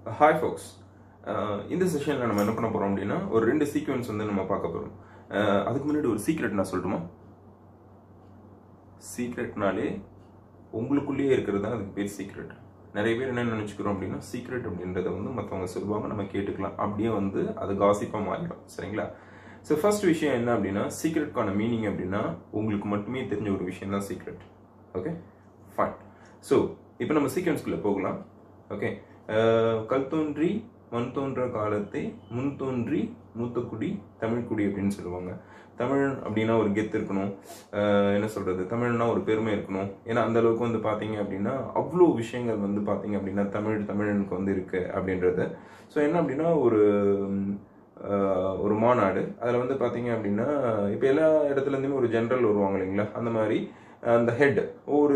hi ஃபோக்ஸ் இந்த செஷனில் நம்ம என்ன பண்ண போகிறோம் அப்படின்னா ஒரு ரெண்டு சீக்வன்ஸ் வந்து நம்ம பார்க்க போகிறோம் அதுக்கு முன்னாடி ஒரு சீக்ரெட் நான் சொல்லட்டுமா சீக்ரெட்னாலே உங்களுக்குள்ளேயே இருக்கிறது தான் அதுக்கு பேர் சீக்ரெட் நிறைய பேர் என்ன நினச்சிக்கிறோம் அப்படின்னா சீக்ரெட் அப்படின்றத வந்து மற்றவங்க சொல்லுவாங்க நம்ம கேட்டுக்கலாம் அப்படியே வந்து அது காசிப்பாக மாறிடும் சரிங்களா ஸோ ஃபர்ஸ்ட் விஷயம் என்ன அப்படின்னா சீக்ரெட்கான மீனிங் அப்படின்னா உங்களுக்கு மட்டுமே தெரிஞ்ச ஒரு விஷயம் தான் சீக்ரெட் ஓகே ஃபைன் ஸோ இப்போ நம்ம சீக்வன்ஸ்குள்ளே போகலாம் ஓகே கல் தோன்றி மண் தோன்ற காலத்தை முன் தோன்றி மூத்தக்குடி தமிழ்குடி அப்படின்னு சொல்லுவாங்க தமிழன் அப்படின்னா ஒரு கெத்து இருக்கணும் அஹ் என்ன சொல்றது தமிழ்னா ஒரு பெருமை இருக்கணும் ஏன்னா அந்த அளவுக்கு வந்து பாத்தீங்க அப்படின்னா அவ்வளோ விஷயங்கள் வந்து பாத்தீங்க அப்படின்னா தமிழ் தமிழனுக்கு வந்து இருக்கு அப்படின்றது ஸோ என்ன அப்படின்னா ஒரு ம், அஹ், ஒரு மாநாடு அதில் வந்து பாத்தீங்க அப்படின்னா இப்போ எல்லா இடத்துல இருந்துமே ஒரு ஜென்ரல் வருவாங்க இல்லைங்களா அந்த மாதிரி அந்த ஹெட் ஒவ்வொரு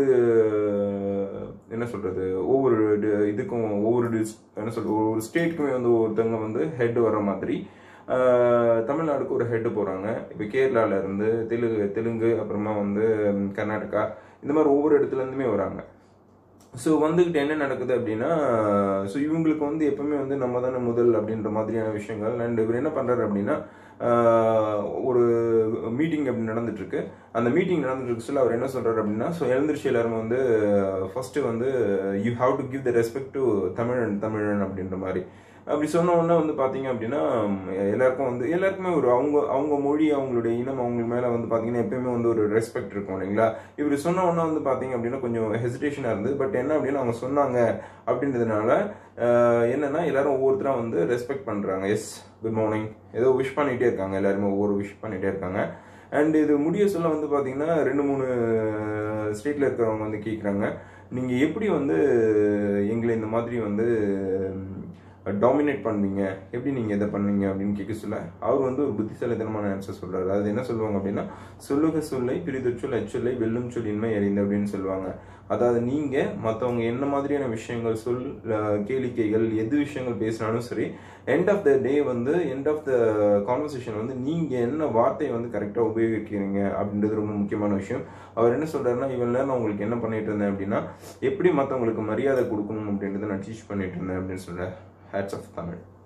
என்ன சொல்றது ஒவ்வொரு டி- இதுக்கும் ஒவ்வொரு dis- என்ன சொல்றது ஒவ்வொரு ஸ்டேட்டுக்குமே வந்து ஒருத்தவங்க வந்து ஹெட் வர மாதிரி ஆஹ், தமிழ்நாடுக்கு ஒரு ஹெட் போறாங்க இப்போ கேரளால இருந்து தெலுங்கு தெலுங்கு அப்புறமா வந்து ம், கர்நாடகா இந்த மாதிரி ஒவ்வொரு இடத்துல இருந்துமே வராங்க ஸோ வந்துக்கிட்டு என்ன நடக்குது அப்படின்னா ஸோ இவங்களுக்கு வந்து எப்பவுமே வந்து நம்ம தானே முதல் அப்படின்ற மாதிரியான விஷயங்கள் அண்ட் இவர் என்ன பண்றாரு அப்படின்னா ஆஹ், ஒரு மீட்டிங் அப்படி நடந்துட்டு இருக்கு அந்த மீட்டிங் நடந்துட்டு இருக்கு சொல்ல அவர் என்ன சொல்றாரு அப்படின்னா ஸோ எழுந்திரிச்சு எல்லாரும் வந்து ஃபர்ஸ்ட் வந்து you have to give the respect to தமிழன் தமிழன் அப்படின்ற மாதிரி அப்படி சொன்ன உடனே வந்து பாத்தீங்க அப்படின்னா ம், எல்லாருக்கும் வந்து எல்லாருக்குமே ஒரு அவங்க அவங்க மொழி அவங்களுடைய இனம் அவங்க மேல வந்து பாத்தீங்கன்னா எப்பயுமே வந்து ஒரு ரெஸ்பெக்ட் இருக்கும் இல்லைங்களா இவர் சொன்ன உடனே வந்து பாத்தீங்க அப்படின்னா கொஞ்சம் ஹெசிடேஷனா இருந்து பட் என்ன அப்படின்னா அவங்க சொன்னாங்க அப்படின்றதுனால ஆஹ், என்னன்னா எல்லாரும் ஒவ்வொருத்தரா வந்து ரெஸ்பெக்ட் பண்றாங்க எஸ் குட் மார்னிங் ஏதோ விஷ் பண்ணிட்டே இருக்காங்க எல்லாருமே ஒவ்வொரு விஷ் பண்ணிட்டே இருக்காங்க அண்ட் இது முடிய சொல்ல வந்து பாத்தீங்கன்னா ரெண்டு மூணு ஸ்டேட்ல இருக்கிறவங்க வந்து கேக்குறாங்க நீங்க எப்படி வந்து எங்களை இந்த மாதிரி வந்து டாமினேட் பண்ணுவீங்க எப்படி நீங்க இதை பண்ணுவீங்க அப்படின்னு கேட்க சொல்ல அவர் வந்து ஒரு புத்திசாலித்தனமான ஆன்சர் சொல்றாரு அது என்ன சொல்லுவாங்க அப்படின்னா சொல்லுக சொல்லை பிரிதொச்சொல் அச்சொல்லை வெல்லும் சொல்லின்மை அறிந்த அப்படின்னு சொல்லுவாங்க அதாவது நீங்க மத்தவங்க என்ன மாதிரியான விஷயங்கள் சொல் அஹ், கேளிக்கைகள் எது விஷயங்கள் பேசினாலும் சரி எண்ட் ஆஃப் த டே வந்து எண்ட் ஆஃப் த கான்வர்சேஷன் வந்து நீங்க என்ன வார்த்தையை வந்து கரெக்டா உபயோகிக்கிறீங்க அப்படின்றது ரொம்ப முக்கியமான விஷயம் அவர் என்ன சொல்றாருன்னா இவன் நேரம் நான் உங்களுக்கு என்ன பண்ணிட்டு இருந்தேன் அப்படின்னா எப்படி மத்தவங்களுக்கு மரியாதை கொடுக்கணும் அப்படின்றத நான் டீச் பண்ணிட்டு இருந்தேன் அப்படின்னு சொல்றேன் ஹேட்ஸ் ஆஃப் தமிழ்